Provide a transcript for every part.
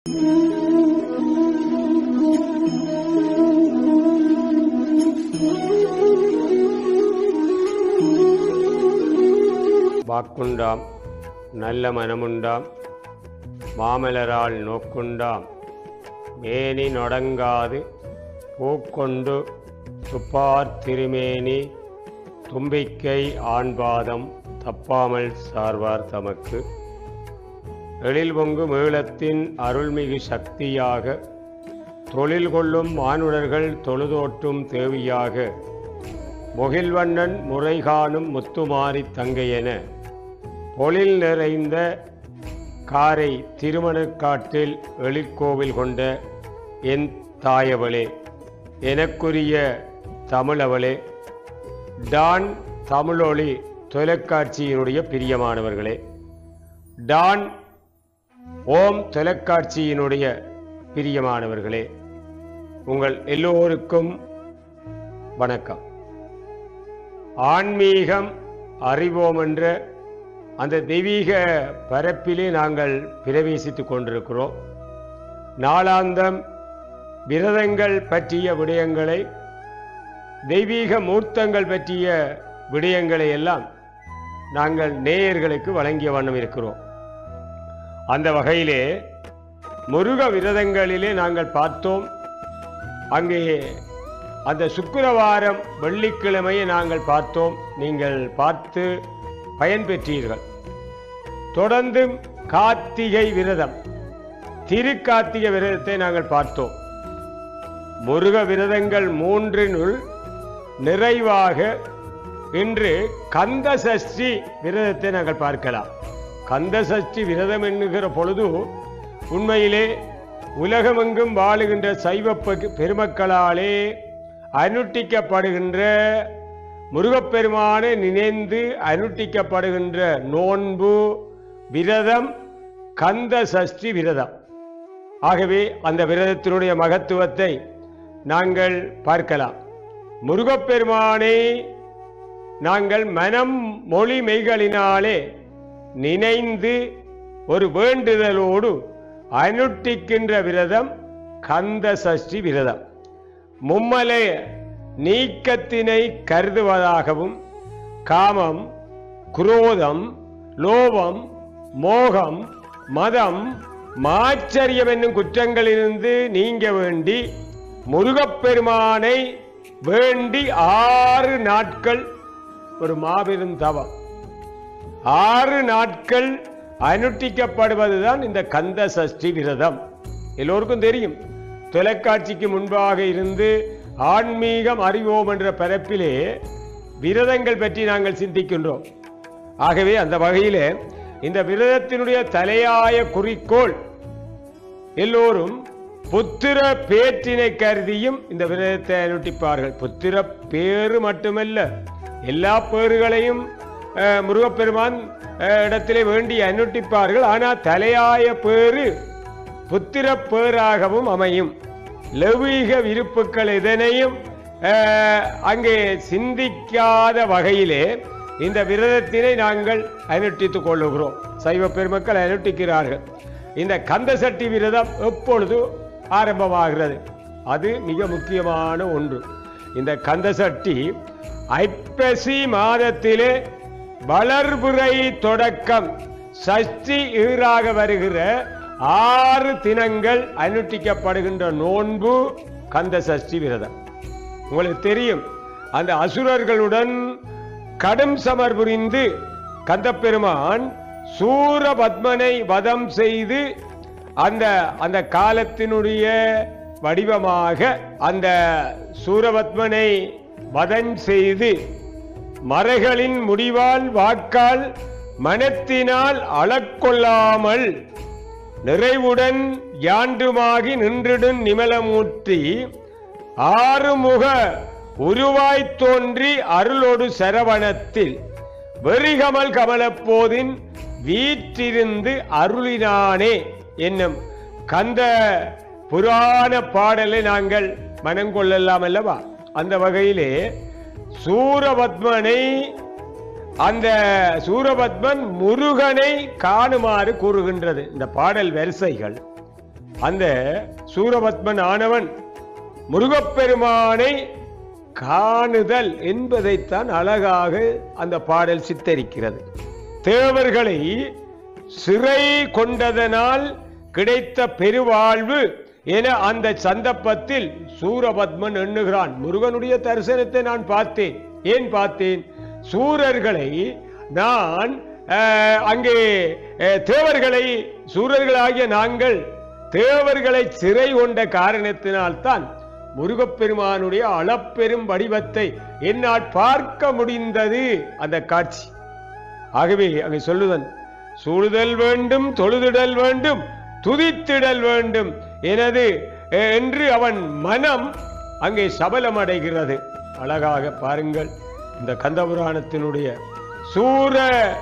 வாக்குண்டாம் நல்ல மனமுண்டாம் மாமலரால் நோக்குண்டாம் மேனி நொடங்காது பூக்கொண்டு துப்பார் திருமேனி தும்பிக்கை ஆண்பாதம் தப்பாமல் சார்வார் தமக்கு எழில் பொங்கு மேளத்தின் அருள்மிகு சக்தியாக தொழில் கொள்ளும் மானுடர்கள் தொழுதோற்றும் தேவியாக முகில்வண்ணன் முறைகாணும் முத்துமாரி தங்கையென பொழில் நிறைந்த காரை திருமணக்காட்டில் எழிற்கோவில் கொண்ட என் தாயவளே எனக்குரிய தமிழவளே டான் தமிழொளி தொலைக்காட்சியினுடைய பிரியமானவர்களே டான் ஓம் தொலைக்காட்சியினுடைய பிரியமானவர்களே உங்கள் எல்லோருக்கும் வணக்கம் ஆன்மீகம் அறிவோம் என்ற அந்த தெய்வீக பரப்பிலே நாங்கள் பிரவேசித்துக் கொண்டிருக்கிறோம் நாளாந்தம் விரதங்கள் பற்றிய விடயங்களை தெய்வீக மூர்த்தங்கள் பற்றிய விடயங்களை எல்லாம் நாங்கள் நேயர்களுக்கு வழங்கிய வண்ணம் இருக்கிறோம் அந்த வகையிலே முருக விரதங்களிலே நாங்கள் பார்த்தோம் அங்கே அந்த சுக்கிரவாரம் வெள்ளிக்கிழமையை நாங்கள் பார்த்தோம் நீங்கள் பார்த்து பயன்பெற்றீர்கள் தொடர்ந்து கார்த்திகை விரதம் திருக்கார்த்திகை விரதத்தை நாங்கள் பார்த்தோம் முருக விரதங்கள் மூன்றினுள் நிறைவாக இன்று கந்த சஷ்டி விரதத்தை நாங்கள் பார்க்கலாம் கந்த சஷ்டி விரதம் என்ணுகிற பொழுது உண்மையிலே உலகமெங்கும் வாழுகின்ற சைவ பெ- பெருமக்களாலே அனுட்டிக்கப்படுகின்ற முருகப்பெருமானை நினைந்து அனுட்டிக்கப்படுகின்ற நோன்பு விரதம் கந்த சஷ்டி விரதம் ஆகவே அந்த விரதத்தினுடைய மகத்துவத்தை நாங்கள் பார்க்கலாம் முருகப்பெருமானை நாங்கள் மனம் மொழி மெய்களினாலே நினைந்து ஒரு வேண்டுதலோடு அனுட்டிக்கின்ற விரதம் கந்த சஷ்டி விரதம் மும்மலை நீக்கத்தினை கருதுவதாகவும் காமம் குரோதம் லோபம் மோகம் மதம் மாச்சரியம் என்னும் குற்றங்களிலிருந்து நீங்க வேண்டி முருகப்பெருமானை வேண்டி ஆறு நாட்கள் ஒரு மாபெரும் தவம் ஆறு நாட்கள் அனுஷ்டிக்கப்படுவதுதான் இந்த கந்த சஷ்டி விரதம் எல்லோருக்கும் தெரியும் தொலைக்காட்சிக்கு முன்பாக இருந்து ஆன்மீகம் அறிவோம் என்ற பரப்பிலே விரதங்கள் பற்றி நாங்கள் சிந்திக்கின்றோம் ஆகவே அந்த வகையிலே இந்த விரதத்தினுடைய தலையாய குறிக்கோள் எல்லோரும் புத்திர பேற்றினை கருதியும் இந்த விரதத்தை அனுட்டிப்பார்கள் புத்திர பேறு மட்டுமல்ல எல்லா பேறுகளையும் அஹ், முருகப்பெருமான் அஹ், இடத்திலே வேண்டி அனுட்டிப்பார்கள் ஆனால் தலையாய பேறு புத்திர பேராகவும் அமையும் லௌகீக விருப்புக்கள் எதனையும் அஹ், அங்கே சிந்திக்காத வகையிலே இந்த விரதத்தினை நாங்கள் அனுட்டித்துக் கொள்ளுகிறோம் சைவ பெருமக்கள் அனுட்டிக்கிறார்கள் இந்த கந்த சட்டி விரதம் எப்பொழுது ஆரம்பமாகிறது அது மிக முக்கியமான ஒன்று இந்த கந்த சட்டி ஐப்பசி மாதத்திலே வளர்புரை தொடக்கம் சஷ்டி ஈறாக வருகிற ஆறு தினங்கள் அனுஷ்டிக்கப்படுகின்ற நோன்பு கந்த சஷ்டி விரதம் உங்களுக்கு தெரியும் அந்த அசுரர்களுடன் கடும் சமர் புரிந்து கந்தப்பெருமான் சூரபத்மனை வதம் செய்து அந்த அந்த காலத்தினுடைய வடிவமாக அந்த சூரபத்மனை வதம் செய்து மறைகளின் முடிவால் வாக்கால் மனத்தினால் அளக்கொள்ளாமல் நிறைவுடன் யாண்டுமாகி நின்றிடும் நிமலமூர்த்தி ஆறுமுக உருவாய்த் தோன்றி அருளொடு சரவணத்தில் வெறிகமல் கமலப்போதின் வீற்றிருந்து அருளினானே என்னும் கந்த புராண பாடலை நாங்கள் மனங்கொள்ளலாம் அல்லவா அந்த வகையிலே சூரபத்மனை அந்த சூரபத்மன் முருகனை காணுமாறு கூறுகின்றது இந்த பாடல் வரிசைகள் அந்த சூரபத்மன் ஆனவன் முருகப்பெருமானை காணுதல் என்பதைத்தான் அழகாக அந்த பாடல் சித்தரிக்கிறது தேவர்களை சிறை கொண்டதனால் கிடைத்த பெருவாழ்வு என அந்த சந்தர்ப்பத்தில் சூரபத்மன் எண்ணுகிறான் முருகனுடைய தரிசனத்தை நான் பார்த்தேன் ஏன் பார்த்தேன் சூரர்களை நான் அஹ், அங்கே அஹ், தேவர்களை சூரர்களாகிய நாங்கள் தேவர்களை சிறை கொண்ட காரணத்தினால்தான் முருகப்பெருமானுடைய அளப்பெரும் வடிவத்தை என்னால் பார்க்க முடிந்தது அந்த காட்சி ஆகவே அங்கே சொல்லுதன் சூழுதல் வேண்டும் தொழுதிடல் வேண்டும் துதித்திடல் வேண்டும் எனது அஹ், என்று அவன் மனம் அங்கே சபலம் அடைகிறது அழகாக பாருங்கள் இந்த கந்தபுராணத்தினுடைய சூர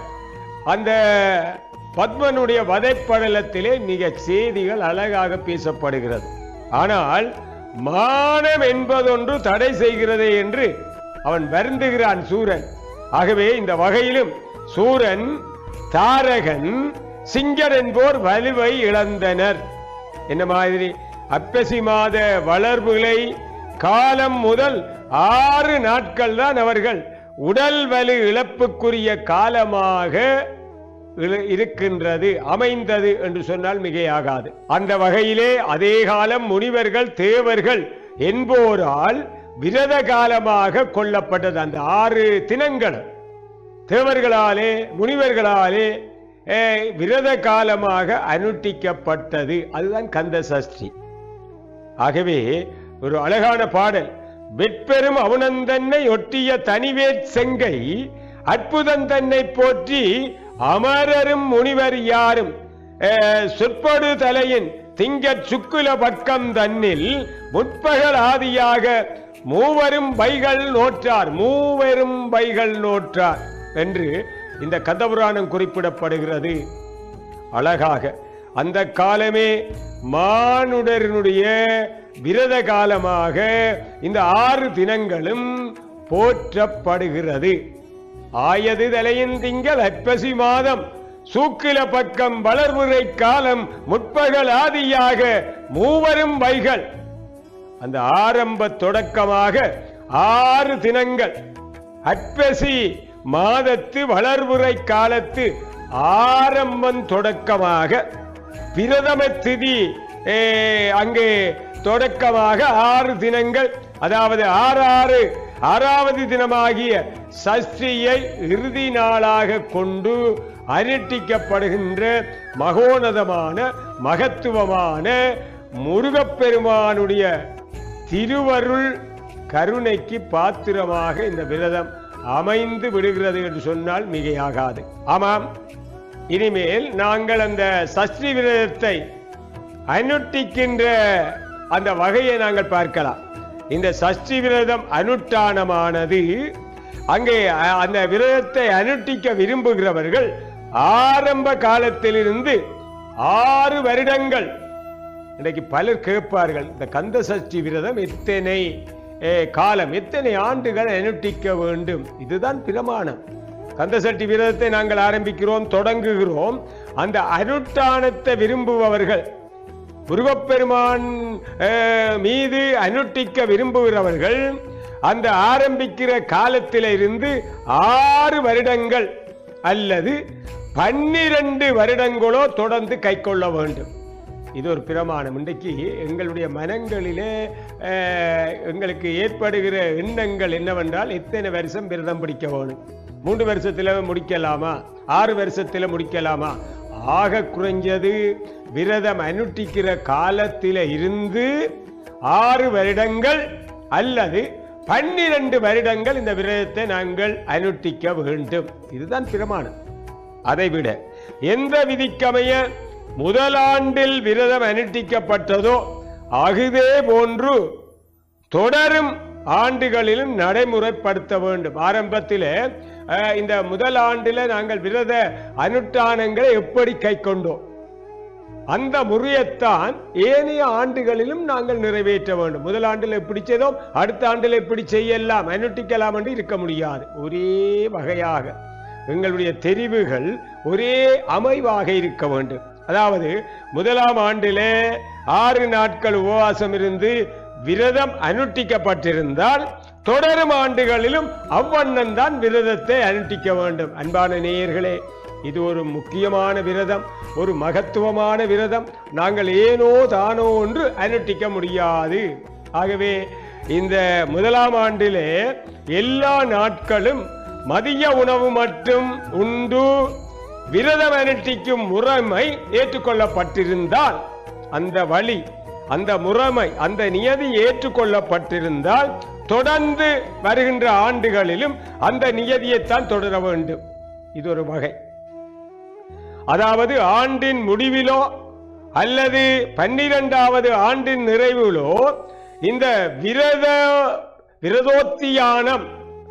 அந்த பத்மனுடைய வதைப்படலத்திலே மிக செய்திகள் அழகாக பேசப்படுகிறது ஆனால் மானம் என்பதொன்று தடை செய்கிறதே என்று அவன் வருந்துகிறான் சூரன் ஆகவே இந்த வகையிலும் சூரன் தாரகன் சிங்கர் என்போர் வலுவை இழந்தனர் என்ன மாதிரி அப்பசி மாத வளர்வுகளை காலம் முதல் ஆறு நாட்கள் தான் அவர்கள் உடல் வலு இழப்புக்குரிய காலமாக இரு- இருக்கின்றது அமைந்தது என்று சொன்னால் மிகையாகாது அந்த வகையிலே அதே காலம் முனிவர்கள் தேவர்கள் என்போரால் விரத காலமாக கொல்லப்பட்டது அந்த ஆறு தினங்கள் தேவர்களாலே முனிவர்களாலே அஹ், விரத காலமாக அனுட்டிக்கப்பட்டது அதுதான் கந்த சஷ்டி ஆகவே ஒரு அழகான பாடல் வெட்பெரும் அவுணந்தன்னை ஒட்டிய தனிவேற் செங்கை அற்புதம் தன்னை போற்றி அமரரும் முனிவர் யாரும் அஹ், சொற்படு தலையின் திங்கட் சுக்குல பக்கம் தன்னில் முற்பகல் ஆதியாக மூவரும் பைகள் நோற்றார் மூவரும் பைகள் நோற்றார் என்று இந்த கந்தபுராணம் குறிப்பிடப்படுகிறது அழகாக அந்த காலமே மானுடரினுடைய விரத காலமாக இந்த ஆறு தினங்களும் போற்றப்படுகிறது ஆயது தலையின் திங்கள் ஐப்பசி மாதம் சூக்கில பக்கம் வளர்வுரை காலம் முற்பகல் ஆதியாக மூவரும் வைகள் அந்த ஆரம்ப தொடக்கமாக ஆறு தினங்கள் அற்பசி மாதத்து வளர்வுரை காலத்து ஆரம்பம் தொடக்கமாக பிரதம திதி ஏ, அங்கே தொடக்கமாக ஆறு தினங்கள் அதாவது ஆறு ஆறு ஆறாவது தினமாகிய சஷ்டியை இறுதி நாளாக கொண்டு அனுட்டிக்கப்படுகின்ற மகோனதமான மகத்துவமான முருகப்பெருமானுடைய திருவருள் கருணைக்கு பாத்திரமாக இந்த விரதம் அமைந்து விடுகிறது என்று சொன்னால் மிகையாகாது ஆமாம் இனிமேல் நாங்கள் அந்த சஷ்டி விரதத்தை அனுட்டிக்கின்ற அந்த வகையை நாங்கள் பார்க்கலாம் இந்த சஷ்டி விரதம் அனுஷ்டானமானது அங்கே அ- அந்த விரதத்தை அனுட்டிக்க விரும்புகிறவர்கள் ஆரம்ப காலத்திலிருந்து ஆறு வருடங்கள் இன்னைக்கு பலர் கேட்பார்கள் இந்த கந்த சஷ்டி விரதம் எத்தனை ஏ, காலம் எத்தனை ஆண்டுகள் அனுட்டிக்க வேண்டும் இதுதான் பிரமாணம் கந்த சஷ்டி விரதத்தை நாங்கள் ஆரம்பிக்கிறோம் தொடங்குகிறோம் அந்த அனுஷ்டானத்தை விரும்புபவர்கள் முருகப்பெருமான் அஹ், மீது அனுட்டிக்க விரும்புகிறவர்கள் அந்த ஆரம்பிக்கிற காலத்தில இருந்து ஆறு வருடங்கள் அல்லது பன்னிரண்டு வருடங்களோ தொடர்ந்து கைக்கொள்ள வேண்டும் இது ஒரு பிரமாணம் இன்றைக்கு எங்களுடைய மனங்களிலே அஹ், எங்களுக்கு ஏற்படுகிற எண்ணங்கள் என்னவென்றால் எத்தனை வருஷம் விரதம் பிடிக்க வேணும் மூன்று வருஷத்துல முடிக்கலாமா ஆறு வருஷத்துல முடிக்கலாமா ஆக குறைஞ்சது விரதம் அனுட்டிக்கிற காலத்தில இருந்து ஆறு வருடங்கள் அல்லது பன்னிரண்டு வருடங்கள் இந்த விரதத்தை நாங்கள் அனுட்டிக்க வேண்டும் இதுதான் பிரமாணம் அதைவிட எந்த விதிக்கமைய முதலாண்டில் விரதம் அனுட்டிக்கப்பட்டதோ அகுதே போன்று தொடரும் ஆண்டுகளிலும் நடைமுறைப்படுத்த வேண்டும் ஆரம்பத்திலே அஹ், இந்த முதல் ஆண்டில நாங்கள் விரத அனுஷ்டானங்களை எப்படி கை கொண்டோம் அந்த முறையைத்தான் ஏனைய ஆண்டுகளிலும் நாங்கள் நிறைவேற்ற வேண்டும் முதல் ஆண்டில் எப்படி செய்தோம் அடுத்த ஆண்டில் எப்படி செய்யலாம் அனுட்டிக்கலாம் என்று இருக்க முடியாது ஒரே வகையாக எங்களுடைய தெரிவுகள் ஒரே அமைவாக இருக்க வேண்டும் அதாவது முதலாம் ஆண்டிலே ஆறு நாட்கள் உபவாசம் இருந்து விரதம் அனுஷ்டிக்கப்பட்டிருந்தால் தொடரும் ஆண்டுகளிலும் அவ்வண்ணம் தான் விரதத்தை அனுஷ்டிக்க வேண்டும் அன்பான நேயர்களே இது ஒரு முக்கியமான விரதம் ஒரு மகத்துவமான விரதம் நாங்கள் ஏனோ தானோ என்று அனுஷ்டிக்க முடியாது ஆகவே இந்த முதலாம் ஆண்டிலே எல்லா நாட்களும் மதிய உணவு மட்டும் உண்டு விரதம் அனுஷ்டிக்கும் முறைமை ஏற்றுக்கொள்ளப்பட்டிருந்தால் அந்த வழி அந்த முறைமை அந்த நியதி ஏற்றுக்கொள்ளப்பட்டிருந்தால் தொடர்ந்து வருகின்ற ஆண்டுகளிலும் அந்த நியதியைத்தான் தொடர வேண்டும் இது ஒரு வகை அதாவது ஆண்டின் முடிவிலோ அல்லது பன்னிரெண்டாவது ஆண்டின் நிறைவிலோ இந்த விரத விரதோத்தியானம்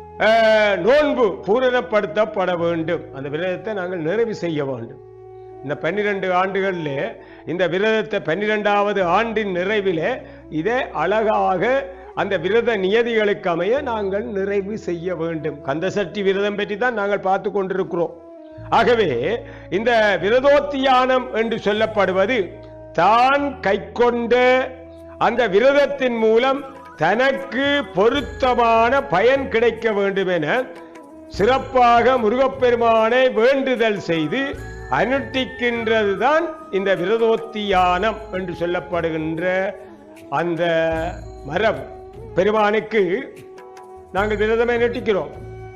அஹ், நோன்பு பூரணப்படுத்தப்பட வேண்டும் அந்த விரதத்தை நாங்கள் நிறைவு செய்ய வேண்டும் இந்த பன்னிரண்டு ஆண்டுகளில் இந்த விரதத்தை பன்னிரெண்டாவது ஆண்டின் நிறைவிலே இதை அழகாக அந்த விரத நியதிகளுக்கு அமைய நாங்கள் நிறைவு செய்ய வேண்டும் கந்தசஷ்டி விரதம் பற்றி தான் நாங்கள் பார்த்து கொண்டிருக்கிறோம் ஆகவே இந்த விரதோத்தியானம் என்று சொல்லப்படுவது தான் கைக்கொண்ட அந்த விரதத்தின் மூலம் தனக்கு பொருத்தமான பயன் கிடைக்க வேண்டும் என சிறப்பாக முருகப்பெருமானை வேண்டுதல் செய்து அனுஷ்டிக்கின்றது தான் இந்த விரதோத்தியானம் என்று சொல்லப்படுகின்ற அந்த மரம் பெருமானுக்கு நாங்கள் விரதம் அனுஷ்டிக்கிறோம்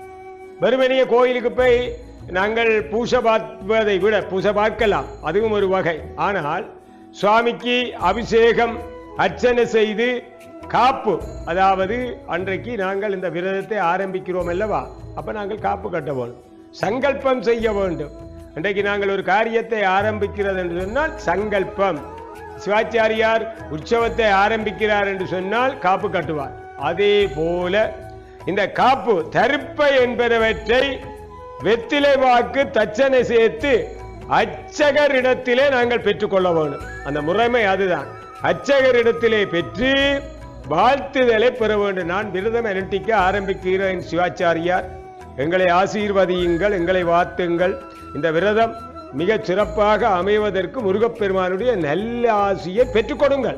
வெறுமனைய கோயிலுக்கு போய் நாங்கள் பூசை பார்ப்பதை விட பூசை பார்க்கலாம் அதுவும் ஒரு வகை ஆனால் சுவாமிக்கு அபிஷேகம் அர்ச்சனை செய்து காப்பு அதாவது அன்றைக்கு நாங்கள் இந்த விரதத்தை ஆரம்பிக்கிறோம் அல்லவா அப்ப நாங்கள் காப்பு கட்ட வேண்டும் சங்கல்பம் செய்ய வேண்டும் இன்றைக்கு நாங்கள் ஒரு காரியத்தை ஆரம்பிக்கிறது என்று சொன்னால் சங்கல்பம் சிவாச்சாரியார் உற்சவத்தை ஆரம்பிக்கிறார் என்று சொன்னால் காப்பு கட்டுவார் அதே போல இந்த காப்பு தருப்பை என்பனவற்றை வெத்திலை வாக்கு தச்சனை சேர்த்து அச்சகரிடத்திலே நாங்கள் பெற்றுக்கொள்ள வேண்டும் அந்த முறைமை அதுதான் அச்சகரிடத்திலே பெற்று வாழ்த்துதலை பெற வேண்டும் நான் விரதம் அனுஷ்டிக்க ஆரம்பிக்கிறேன் சிவாச்சாரியார் எங்களை ஆசீர்வதியுங்கள் எங்களை வாழ்த்துங்கள் இந்த விரதம் மிக சிறப்பாக அமைவதற்கு முருகப்பெருமானுடைய நல்ல ஆசியை பெற்றுக் கொடுங்கள்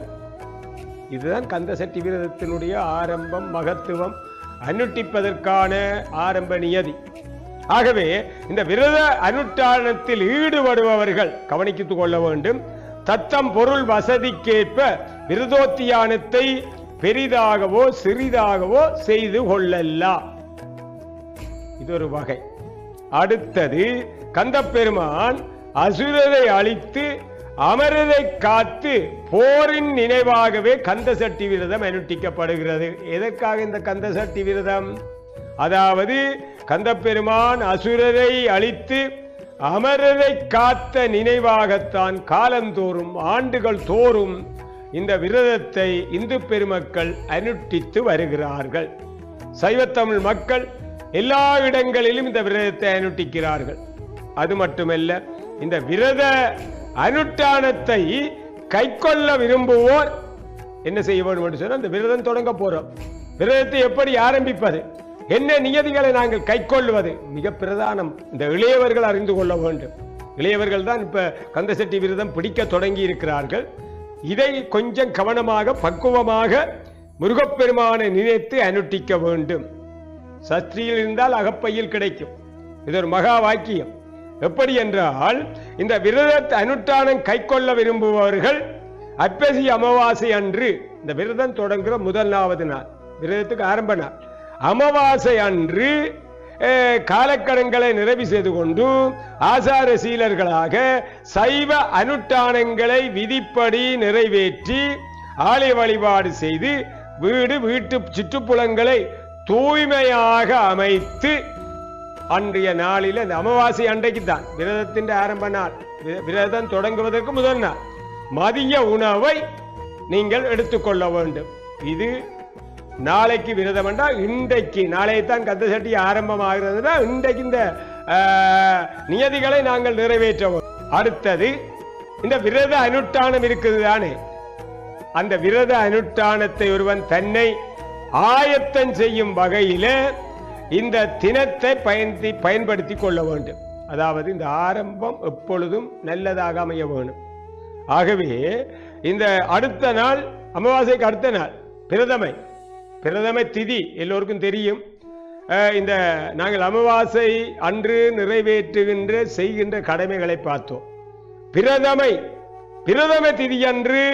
இதுதான் கந்தசக்தி விரதத்தினுடைய ஆரம்பம் மகத்துவம் அனுஷ்டிப்பதற்கான ஆரம்ப நியதி ஆகவே இந்த விரத அனுஷ்டானத்தில் ஈடுபடுபவர்கள் கவனித்துக் கொள்ள வேண்டும் தத்தம் பொருள் வசதிக்கேற்ப விரதோத்தியானத்தை பெரிதாகவோ சிறிதாகவோ செய்து கொள்ளலாம் இது ஒரு வகை அடுத்தது கந்தப்பெருமான் அசுரரை அழித்து அமரரை காத்து போரின் நினைவாகவே கந்த சட்டி விரதம் அனுஷ்டிக்கப்படுகிறது எதற்காக இந்த கந்த சட்டி விரதம் அதாவது கந்தப்பெருமான் அசுரரை அழித்து அமரரை காத்த நினைவாகத்தான் காலந்தோறும் ஆண்டுகள் தோறும் இந்த விரதத்தை இந்து பெருமக்கள் அனுஷ்டித்து வருகிறார்கள் சைவத்தமிழ் மக்கள் எல்லா இடங்களிலும் இந்த விரதத்தை அனுஷ்டிக்கிறார்கள் அது மட்டுமல்ல இந்த விரத அனுஷ்டானத்தை கைக்கொள்ள விரும்புவோர் என்ன செய்ய வேண்டும் என்று சொன்னால் இந்த விரதம் தொடங்க போறோம் விரதத்தை எப்படி ஆரம்பிப்பது என்ன நியதிகளை நாங்கள் கைக்கொள்வது மிக பிரதானம் இந்த இளையவர்கள் அறிந்து கொள்ள வேண்டும் இளையவர்கள் தான் இப்ப கந்தசட்டி விரதம் பிடிக்க தொடங்கி இருக்கிறார்கள் இதை கொஞ்சம் கவனமாக பக்குவமாக முருகப்பெருமானை நினைத்து அனுஷ்டிக்க வேண்டும் சஷ்டியில் இருந்தால் அகப்பையில் கிடைக்கும் இது ஒரு மகா வாக்கியம் எப்படி என்றால் இந்த விரத அனுஷ்டானம் கைக்கொள்ள விரும்புபவர்கள் அப்பசி அமாவாசை அன்று இந்த விரதம் தொடங்குற முதலாவது நாள் விரதத்துக்கு ஆரம்ப நாள் அமாவாசை அன்று அஹ், காலக்கடன்களை நிறைவு செய்து கொண்டு ஆசார சீலர்களாக சைவ அனுஷ்டானங்களை விதிப்படி நிறைவேற்றி ஆலய வழிபாடு செய்து வீடு வீட்டு சுற்றுப்புறங்களை தூய்மையாக அமைத்து அன்றைய நாளில் அந்த அமாவாசை அன்றைக்கு தான் விரதத்தின் ஆரம்ப நாள் வி- விரதம் தொடங்குவதற்கு முதல் நாள் மதிய உணவை நீங்கள் எடுத்துக்கொள்ள வேண்டும் இது நாளைக்கு விரதம் என்றால் இன்றைக்கு நாளை தான் கந்த சட்டி ஆரம்பமாகிறதுனா இன்றைக்கு இந்த ஆஹ், நியதிகளை நாங்கள் நிறைவேற்ற வேண்டும். அடுத்தது இந்த விரத அனுஷ்டானம் இருக்குது தானே அந்த விரத அனுஷ்டானத்தை ஒருவன் தன்னை ஆயத்தம் செய்யும் வகையில இந்த தினத்தை பயன்படுத்தி பயன்படுத்தி கொள்ள வேண்டும் அதாவது இந்த ஆரம்பம் எப்பொழுதும் நல்லதாக அமைய வேணும் ஆகவே இந்த அடுத்த நாள் அமாவாசைக்கு அடுத்த நாள் பிரதமை பிரதமை திதி எல்லோருக்கும் தெரியும் அஹ், இந்த நாங்கள் அமாவாசை அன்று நிறைவேற்றுகின்ற செய்கின்ற கடமைகளை பார்த்தோம் பிரதமை பிரதம திதி அன்று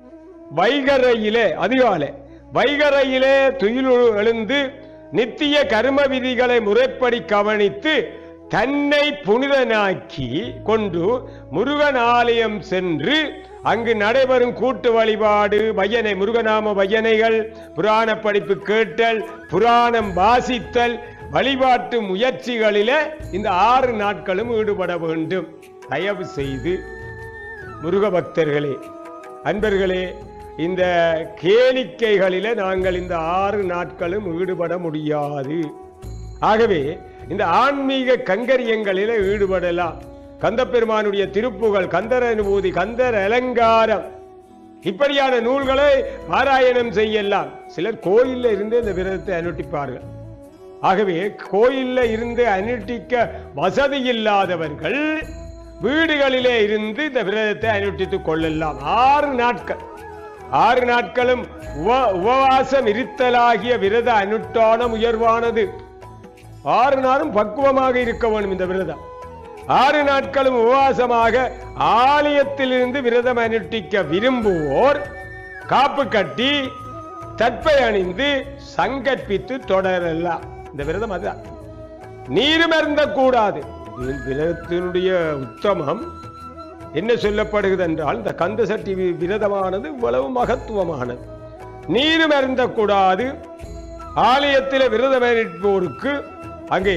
வைகரையிலே அதிகாலை வைகரையிலே துயில் எழுந்து நித்திய கர்ம விதிகளை முறைப்படி கவனித்து தன்னை புனிதனாக்கி கொண்டு முருகன் ஆலயம் சென்று அங்கு நடைபெறும் கூட்டு வழிபாடு பையனை முருகநாம பையனைகள் புராண படிப்பு கேட்டல் புராணம் வாசித்தல் வழிபாட்டு முயற்சிகளிலே இந்த ஆறு நாட்களும் ஈடுபட வேண்டும் தயவு செய்து முருக பக்தர்களே அன்பர்களே இந்த கேளிக்கைகளிலே நாங்கள் இந்த ஆறு நாட்களும் ஈடுபட முடியாது ஆகவே இந்த ஆன்மீக கங்கரியங்களிலே ஈடுபடலாம் கந்தப்பெருமானுடைய திருப்புகள் கந்தர் அனுபூதி கந்தர் அலங்காரம் இப்படியான நூல்களை பாராயணம் செய்யலாம் சிலர் கோயில்ல இருந்து இந்த விரதத்தை அனுட்டிப்பார்கள் ஆகவே கோயில்ல இருந்து அனுட்டிக்க வசதி இல்லாதவர்கள் வீடுகளிலே இருந்து இந்த விரதத்தை அனுஷ்டித்துக் கொள்ளலாம் ஆறு நாட்கள் ஆறு நாட்களும் உப- உபவாசம் இருத்தலாகிய விரத அனுஷ்டானம் உயர்வானது ஆறு நாளும் பக்குவமாக இருக்க வேண்டும் இந்த விரதம் ஆறு நாட்களும் உபவாசமாக ஆலயத்திலிருந்து விரதம் அனுஷ்டிக்க விரும்புவோர் காப்பு கட்டி தற்பை அணிந்து சங்கற்பித்து தொடரலாம் இந்த விரதம் அதுதான் நீரும் அருந்த கூடாது விரதத்தினுடைய உத்தமம் என்ன சொல்லப்படுகிறது என்றால் இந்த கந்த சட்டி வி- விரதமானது இவ்வளவு மகத்துவமானது நீரும் அருந்தக்கூடாது ஆலயத்தில் விரதம் இருப்போருக்கு அங்கே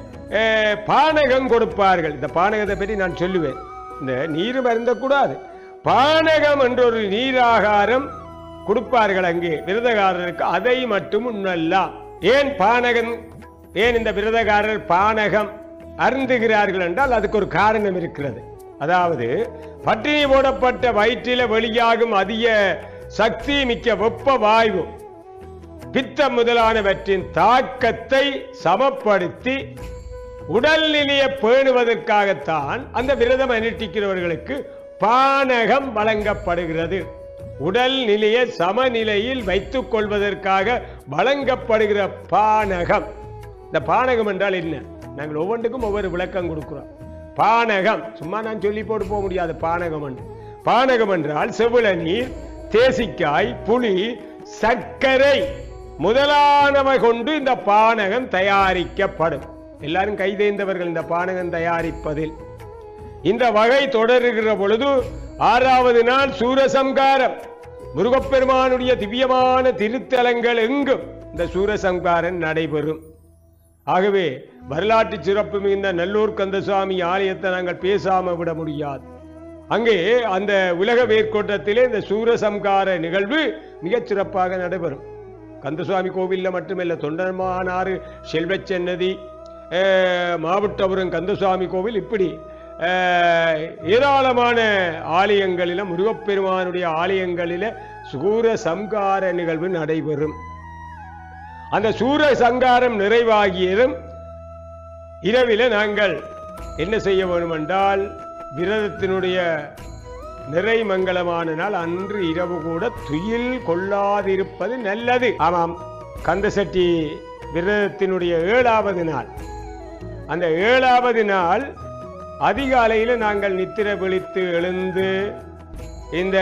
அஹ், பானகம் கொடுப்பார்கள் இந்த பானகத்தை பற்றி நான் சொல்லுவேன் இந்த நீரும் அருந்தக்கூடாது பானகம் என்ற ஒரு நீராகாரம் கொடுப்பார்கள் அங்கே விரதகாரருக்கு அதை மட்டும் உண்ணலாம் ஏன் பானகம் ஏன் இந்த விரதகாரர் பானகம் அருந்துகிறார்கள் என்றால் அதுக்கு ஒரு காரணம் இருக்கிறது அதாவது பட்டினி போடப்பட்ட வயிற்றில வெளியாகும் அதிக சக்தி மிக்க வெப்ப வாயு பித்தம் முதலானவற்றின் தாக்கத்தை சமப்படுத்தி உடல்நிலையை பேணுவதற்காகத்தான் அந்த விரதம் அனுஷ்டிக்கிறவர்களுக்கு பானகம் வழங்கப்படுகிறது உடல் நிலையை சமநிலையில் வைத்துக் கொள்வதற்காக வழங்கப்படுகிற பானகம் இந்த பானகம் என்றால் என்ன நாங்கள் ஒவ்வொன்றுக்கும் ஒவ்வொரு விளக்கம் கொடுக்கிறோம் பானகம் சும்மா நான் சொல்லி போட்டு போக முடியாது பானகம் என்று பானகம் என்றால் செவிள நீர் தேசிக்காய் புளி சர்க்கரை முதலானவை கொண்டு இந்த பானகம் தயாரிக்கப்படும் எல்லாரும் கைதேர்ந்தவர்கள் இந்த பானகம் தயாரிப்பதில் இந்த வகை தொடருகிற பொழுது ஆறாவது நாள் சூரசம்காரம் முருகப்பெருமானுடைய திவ்யமான திருத்தலங்கள் எங்கும் இந்த சூரசம்காரம் நடைபெறும் ஆகவே வரலாற்று சிறப்பு மிகுந்த நல்லூர் கந்தசுவாமி ஆலயத்தை நாங்கள் பேசாம விட முடியாது அங்கே அந்த உலக வேர்க்கோட்டத்திலே இந்த சூரசம்கார நிகழ்வு மிகச் சிறப்பாக நடைபெறும் கந்தசுவாமி கோவில்ல மட்டுமல்ல தொண்டமானாறு செல்வச்சன்னதி அஹ், மாவட்டபுரம் கந்தசுவாமி கோவில் இப்படி அஹ், ஏராளமான ஆலயங்களில முருகப்பெருமானுடைய ஆலயங்களில சூர சம்கார நிகழ்வு நடைபெறும் அந்த சூர சங்காரம் நிறைவாகியதும் இரவில நாங்கள் என்ன செய்ய வேண்டும் என்றால் விரதத்தினுடைய நிறை மங்களமான நாள் அன்று இரவு கூட துயில் கொள்ளாதிருப்பது நல்லது ஆமாம் கந்தசட்டி விரதத்தினுடைய ஏழாவது நாள் அந்த ஏழாவது நாள் அதிகாலையில் நாங்கள் நித்திர விழித்து எழுந்து இந்த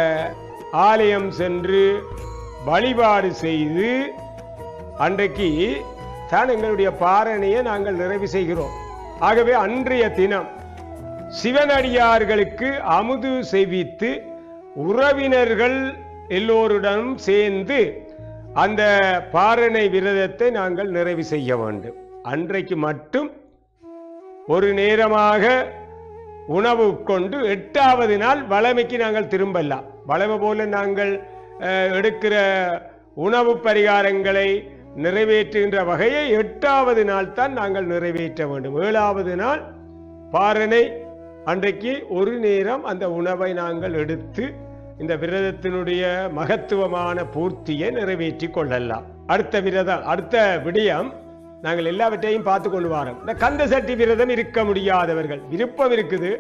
ஆலயம் சென்று வழிபாடு செய்து அன்றைக்கு தான் எங்களுடைய பாரணையை நாங்கள் நிறைவு செய்கிறோம் ஆகவே அன்றைய தினம் சிவனடியார்களுக்கு அமுது செய்வித்து உறவினர்கள் எல்லோருடனும் சேர்ந்து அந்த பாரணை விரதத்தை நாங்கள் நிறைவு செய்ய வேண்டும் அன்றைக்கு மட்டும் ஒரு நேரமாக உணவு உட்கொண்டு எட்டாவது நாள் வளமைக்கு நாங்கள் திரும்பலாம் வளமை போல நாங்கள் அஹ், எடுக்கிற உணவு பரிகாரங்களை நிறைவேற்றுகின்ற வகையை எட்டாவது நாள் தான் நாங்கள் நிறைவேற்ற வேண்டும் ஏழாவது நாள் பாரணை அன்றைக்கு ஒரு நேரம் அந்த உணவை நாங்கள் எடுத்து இந்த விரதத்தினுடைய மகத்துவமான பூர்த்தியை நிறைவேற்றி கொள்ளலாம் அடுத்த விரதம் அடுத்த விடயம் நாங்கள் எல்லாவற்றையும் பார்த்து கொண்டு வரோம் இந்த கந்த சட்டி விரதம் இருக்க முடியாதவர்கள் விருப்பம் இருக்குது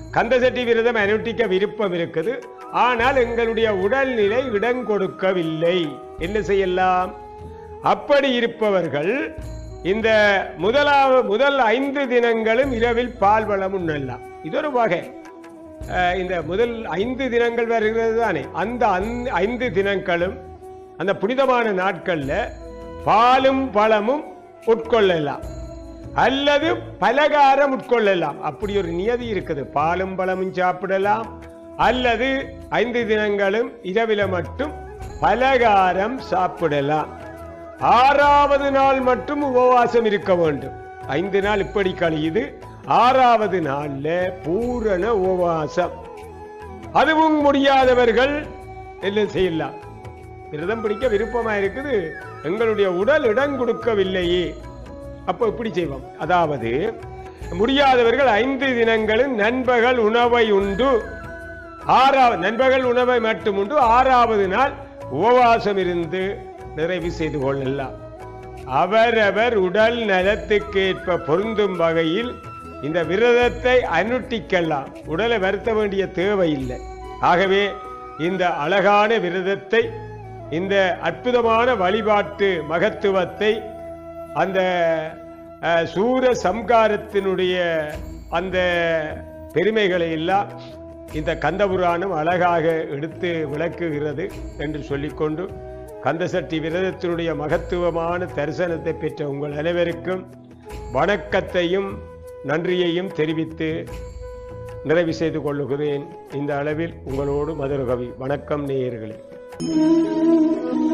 கந்தசட்டி விரதம் அனுஷ்டிக்க விருப்பம் இருக்குது ஆனால் எங்களுடைய உடல்நிலை இடம் கொடுக்கவில்லை என்ன செய்யலாம் அப்படி இருப்பவர்கள் இந்த முதலாவது முதல் ஐந்து தினங்களும் இரவில் பால் வளம் உண்ணலாம் இது ஒரு வகை அஹ், இந்த முதல் ஐந்து தினங்கள் வருகிறது தானே அந்த அந்த ஐந்து தினங்களும் அந்த புனிதமான நாட்கள்ல பாலும் பழமும் உட்கொள்ளலாம் அல்லது பலகாரம் உட்கொள்ளலாம் அப்படி ஒரு நியதி இருக்குது பாலும் பழமும் சாப்பிடலாம் அல்லது ஐந்து தினங்களும் இரவில மட்டும் பலகாரம் சாப்பிடலாம் ஆறாவது நாள் மட்டும் உபவாசம் இருக்க வேண்டும் ஐந்து நாள் இப்படி கழியுது ஆறாவது நாள்ல பூரண உபவாசம் அதுவும் முடியாதவர்கள் என்ன செய்யலாம் விரதம் பிடிக்க விருப்பமா இருக்குது எங்களுடைய உடல் இடம் கொடுக்கவில்லையே அப்போ இப்படி செய்வோம் அதாவது முடியாதவர்கள் ஐந்து தினங்களும் நண்பகல் உணவை உண்டு ஆறாவது நண்பகல் உணவை மட்டும் உண்டு ஆறாவது நாள் உபவாசம் இருந்து நிறைவு செய்து கொள்ளலாம் அவரவர் உடல் நலத்துக்கேற்ப பொருந்தும் வகையில் இந்த விரதத்தை அனுட்டிக்கலாம் உடலை வருத்த வேண்டிய தேவையில்லை ஆகவே இந்த அழகான விரதத்தை இந்த அற்புதமான வழிபாட்டு மகத்துவத்தை அந்த அஹ், சூர சம்காரத்தினுடைய அந்த பெருமைகளை எல்லாம் இந்த கந்தபுராணம் அழகாக எடுத்து விளக்குகிறது என்று சொல்லிக்கொண்டு கந்தசட்டி விரதத்தினுடைய மகத்துவமான தரிசனத்தை பெற்ற உங்கள் அனைவருக்கும் வணக்கத்தையும் நன்றியையும் தெரிவித்து நிறைவு செய்து கொள்ளுகிறேன் இந்த அளவில் உங்களோடு மதுரகவி வணக்கம் நேயர்களே